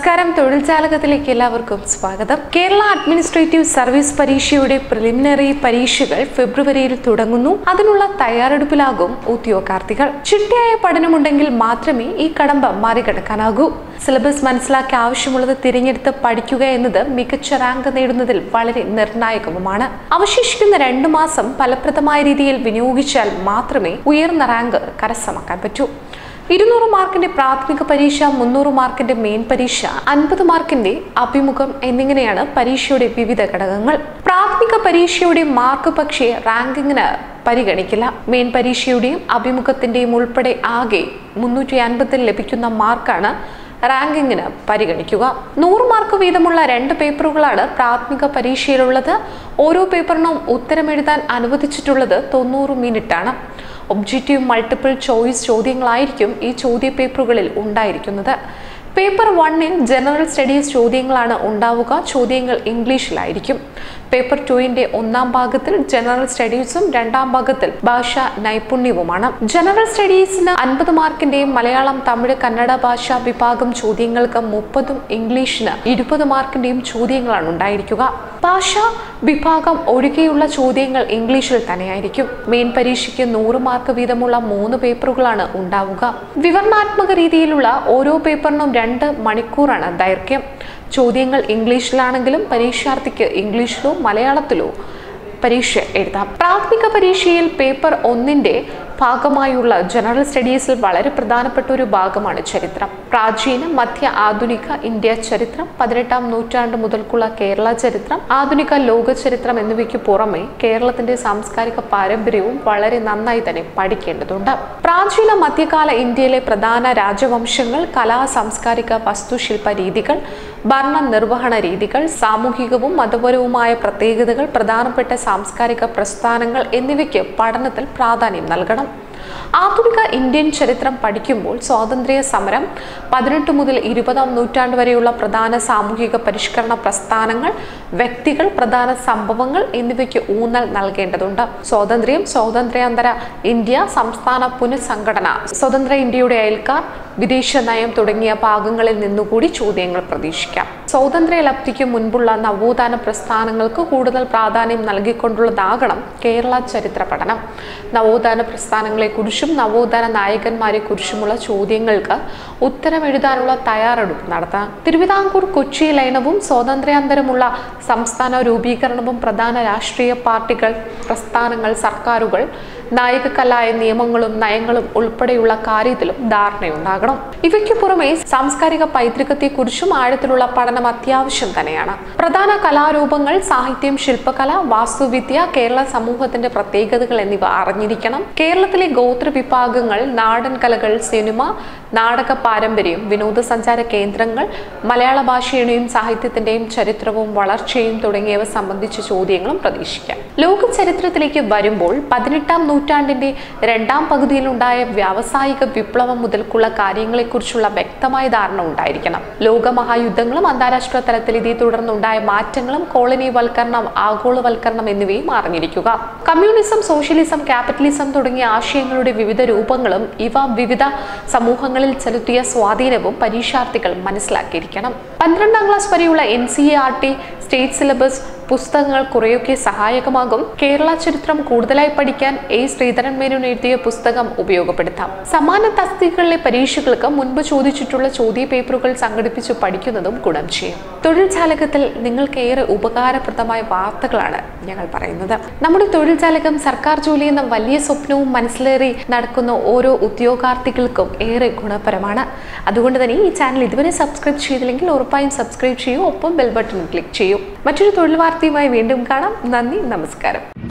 നമസ്കാരം തൊഴിൽ ജാലകത്തിലേക്ക് എല്ലാവർക്കും സ്വാഗതം കേരള അഡ്മിനിസ്ട്രേറ്റീവ് സർവീസ് പരീക്ഷയുടെ പ്രിലിമിനറി പരീക്ഷകൾ ഫെബ്രുവരിയിൽ തുടങ്ങുന്നു അതിനുള്ള തയ്യാറെടുപ്പിലാകും ഉദ്യോഗാർത്ഥികൾ ചിട്ടയായ പഠനമുണ്ടെങ്കിൽ മാത്രമേ ഈ കടമ്പ മറികടക്കാനാകൂ സിലബസ് മനസ്സിലാക്കി ആവശ്യമുള്ളത് തിരഞ്ഞെടുത്ത് പഠിക്കുക എന്നത് മികച്ച റാങ്ക് നേടുന്നതിൽ വളരെ നിർണായകവുമാണ് അവശേഷിക്കുന്ന രണ്ടു മാസം ഫലപ്രദമായ രീതിയിൽ വിനിയോഗിച്ചാൽ മാത്രമേ ഉയർന്ന റാങ്ക് കരസ്ഥമാക്കാൻ പറ്റൂ ഇരുന്നൂറ് മാർക്കിന്റെ പ്രാഥമിക പരീക്ഷ മുന്നൂറ് മാർക്കിന്റെ മെയിൻ പരീക്ഷ അൻപത് മാർക്കിന്റെ അഭിമുഖം എന്നിങ്ങനെയാണ് പരീക്ഷയുടെ വിവിധ ഘടകങ്ങൾ പ്രാഥമിക പരീക്ഷയുടെ മാർക്ക് പക്ഷേ റാങ്കിങ്ങിന് പരിഗണിക്കില്ല മെയിൻ പരീക്ഷയുടെയും അഭിമുഖത്തിന്റെയും ഉൾപ്പെടെ ആകെ മുന്നൂറ്റി അൻപതിൽ ലഭിക്കുന്ന മാർക്കാണ് റാങ്കിങ്ങിന് പരിഗണിക്കുക നൂറ് മാർക്ക് വീതമുള്ള രണ്ട് പേപ്പറുകളാണ് പ്രാഥമിക പരീക്ഷയിലുള്ളത് ഓരോ പേപ്പറിനും ഉത്തരമെഴുതാൻ അനുവദിച്ചിട്ടുള്ളത് തൊണ്ണൂറ് മിനിറ്റാണ് ഒബ്ജക്റ്റീവ് മൾട്ടിപ്പിൾ ചോയ്സ് ചോദ്യങ്ങളായിരിക്കും ഈ ചോദ്യ പേപ്പറുകളിൽ ഉണ്ടായിരിക്കുന്നത് പേപ്പർ വണ്ണിൽ ജനറൽ സ്റ്റഡീസ് ചോദ്യങ്ങളാണ് ഉണ്ടാവുക ചോദ്യങ്ങൾ ഇംഗ്ലീഷിലായിരിക്കും പേപ്പർ ടുവിന്റെ ഒന്നാം ഭാഗത്തിൽ ജനറൽ സ്റ്റഡീസും രണ്ടാം ഭാഗത്തിൽ ഭാഷാ നൈപുണ്യവുമാണ് ജനറൽ സ്റ്റഡീസിന് അൻപത് മാർക്കിന്റെയും മലയാളം തമിഴ് കന്നഡ ഭാഷാ വിഭാഗം ചോദ്യങ്ങൾക്ക് മുപ്പതും ഇംഗ്ലീഷിന് ഇരുപത് മാർക്കിന്റെയും ചോദ്യങ്ങളാണ് ഉണ്ടായിരിക്കുക ഭാഷാ വിഭാഗം ഒഴികെയുള്ള ചോദ്യങ്ങൾ ഇംഗ്ലീഷിൽ തന്നെയായിരിക്കും മെയിൻ പരീക്ഷയ്ക്ക് നൂറ് മാർക്ക് വീതമുള്ള മൂന്ന് പേപ്പറുകളാണ് ഉണ്ടാവുക വിവരണാത്മക രീതിയിലുള്ള ഓരോ പേപ്പറിനും രണ്ട് മണിക്കൂറാണ് ദൈർഘ്യം ചോദ്യങ്ങൾ ഇംഗ്ലീഷിലാണെങ്കിലും പരീക്ഷാർത്ഥിക്ക് ഇംഗ്ലീഷിലോ മലയാളത്തിലോ പരീക്ഷ എഴുതാം പ്രാഥമിക പരീക്ഷയിൽ പേപ്പർ ഒന്നിന്റെ ഭാഗമായുള്ള ജനറൽ സ്റ്റഡീസിൽ വളരെ പ്രധാനപ്പെട്ട ഒരു ഭാഗമാണ് ചരിത്രം പ്രാചീന മധ്യ ആധുനിക ഇന്ത്യ ചരിത്രം പതിനെട്ടാം നൂറ്റാണ്ട് മുതൽക്കുള്ള കേരള ചരിത്രം ആധുനിക ലോക ചരിത്രം എന്നിവയ്ക്ക് പുറമെ കേരളത്തിന്റെ സാംസ്കാരിക പാരമ്പര്യവും വളരെ നന്നായി തന്നെ പഠിക്കേണ്ടതുണ്ട് പ്രാചീന മധ്യകാല ഇന്ത്യയിലെ പ്രധാന രാജവംശങ്ങൾ കലാ സാംസ്കാരിക വസ്തുശില്പ രീതികൾ ഭരണ നിർവഹണ രീതികൾ സാമൂഹികവും മതപരവുമായ പ്രത്യേകതകൾ പ്രധാനപ്പെട്ട സാംസ്കാരിക പ്രസ്ഥാനങ്ങൾ എന്നിവയ്ക്ക് പഠനത്തിൽ പ്രാധാന്യം നൽകണം ആധുനിക ഇന്ത്യൻ ചരിത്രം പഠിക്കുമ്പോൾ സ്വാതന്ത്ര്യ സമരം പതിനെട്ട് മുതൽ ഇരുപതാം നൂറ്റാണ്ട് വരെയുള്ള പ്രധാന സാമൂഹിക പരിഷ്കരണ പ്രസ്ഥാനങ്ങൾ വ്യക്തികൾ പ്രധാന സംഭവങ്ങൾ എന്നിവയ്ക്ക് ഊന്നൽ നൽകേണ്ടതുണ്ട് സ്വാതന്ത്ര്യം സ്വാതന്ത്ര്യാന്തര ഇന്ത്യ സംസ്ഥാന പുനഃസംഘടന സ്വതന്ത്ര ഇന്ത്യയുടെ അയൽക്കാർ വിദേശ നയം തുടങ്ങിയ ഭാഗങ്ങളിൽ നിന്നുകൂടി ചോദ്യങ്ങൾ പ്രതീക്ഷിക്കാം സ്വാതന്ത്ര്യ ലബ്ധിക്ക് മുൻപുള്ള നവോത്ഥാന പ്രസ്ഥാനങ്ങൾക്ക് കൂടുതൽ പ്രാധാന്യം നൽകിക്കൊണ്ടുള്ളതാകണം കേരള ചരിത്ര പഠനം നവോത്ഥാന പ്രസ്ഥാനങ്ങളെക്കുറിച്ചും നവോത്ഥാന നായകന്മാരെ കുറിച്ചുമുള്ള ചോദ്യങ്ങൾക്ക് ഉത്തരം എഴുതാനുള്ള തയ്യാറെടുപ്പ് നടത്താം തിരുവിതാംകൂർ കൊച്ചി ലയനവും സ്വാതന്ത്ര്യാന്തരമുള്ള സംസ്ഥാന രൂപീകരണവും പ്രധാന രാഷ്ട്രീയ പാർട്ടികൾ പ്രസ്ഥാനങ്ങൾ സർക്കാരുകൾ നായകക്കല്ലായ നിയമങ്ങളും നയങ്ങളും ഉൾപ്പെടെയുള്ള കാര്യത്തിലും ധാരണയുണ്ടാകണം ഇവയ്ക്ക് പുറമെ സാംസ്കാരിക പൈതൃകത്തെക്കുറിച്ചും ആഴത്തിലുള്ള പഠനം അത്യാവശ്യം തന്നെയാണ് പ്രധാന കലാരൂപങ്ങൾ സാഹിത്യം ശില്പകല വാസ്തുവിദ്യ കേരള സമൂഹത്തിന്റെ പ്രത്യേകതകൾ എന്നിവ അറിഞ്ഞിരിക്കണം കേരളത്തിലെ ഗോത്ര വിഭാഗങ്ങൾ നാടൻ കലകൾ സിനിമ നാടക പാരമ്പര്യം വിനോദസഞ്ചാര കേന്ദ്രങ്ങൾ മലയാള ഭാഷയുടെയും സാഹിത്യത്തിന്റെയും ചരിത്രവും വളർച്ചയും തുടങ്ങിയവ സംബന്ധിച്ച ചോദ്യങ്ങളും പ്രതീക്ഷിക്കാം ലോക ചരിത്രത്തിലേക്ക് വരുമ്പോൾ പതിനെട്ടാം നൂറ്റാണ്ടിന്റെ രണ്ടാം പകുതിയിലുണ്ടായ വ്യാവസായിക വിപ്ലവം മുതൽക്കുള്ള കാര്യങ്ങളെക്കുറിച്ചുള്ള വ്യക്തമായ ധാരണ ഉണ്ടായിരിക്കണം ലോകമഹായുദ്ധങ്ങളും അന്താരാഷ്ട്ര തലത്തിൽ ഇതേ തുടർന്നുണ്ടായ മാറ്റങ്ങളും കോളനിവൽക്കരണം ആഗോളവൽക്കരണം എന്നിവയും അറിഞ്ഞിരിക്കുക കമ്മ്യൂണിസം സോഷ്യലിസം ക്യാപിറ്റലിസം തുടങ്ങിയ ആശയങ്ങളുടെ വിവിധ രൂപങ്ങളും ഇവ വിവിധ സമൂഹങ്ങളിൽ ചെലുത്തിയ സ്വാധീനവും പരീക്ഷാർത്ഥികൾ മനസ്സിലാക്കിയിരിക്കണം പന്ത്രണ്ടാം ക്ലാസ് വരെയുള്ള N C E R T state syllabus പുസ്തകങ്ങൾ കുറെയൊക്കെ സഹായകമാകും കേരള ചരിത്രം കൂടുതലായി പഠിക്കാൻ എ ശ്രീധരൻ മേനോൻ എഴുതിയ പുസ്തകം ഉപയോഗപ്പെടുത്താം സമാന തസ്തികകളിലെ പരീക്ഷകൾക്ക് മുൻപ് ചോദിച്ചിട്ടുള്ള ചോദ്യ പേപ്പറുകൾ സംഘടിപ്പിച്ച് പഠിക്കുന്നതും ഗുണം ചെയ്യും തൊഴിൽ ജാലകത്തിൽ നിങ്ങൾക്ക് ഏറെ ഉപകാരപ്രദമായ വാർത്തകളാണ് ഞങ്ങൾ പറയുന്നത് നമ്മുടെ തൊഴിൽ ജാലകം സർക്കാർ ജോലി എന്ന വലിയ സ്വപ്നവും മനസ്സിലേറി നടക്കുന്ന ഓരോ ഉദ്യോഗാർത്ഥികൾക്കും ഏറെ ഗുണപരമാണ് അതുകൊണ്ട് തന്നെ ഈ ചാനൽ ഇതുവരെ സബ്സ്ക്രൈബ് ചെയ്തില്ലെങ്കിൽ ഉറപ്പായും സബ്സ്ക്രൈബ് ചെയ്യൂ ഒപ്പം ബെൽ ബട്ടൺ ക്ലിക്ക് ചെയ്യൂ മറ്റൊരു തൊഴിൽ വാർത്തയുമായി വീണ്ടും കാണാം നന്ദി നമസ്കാരം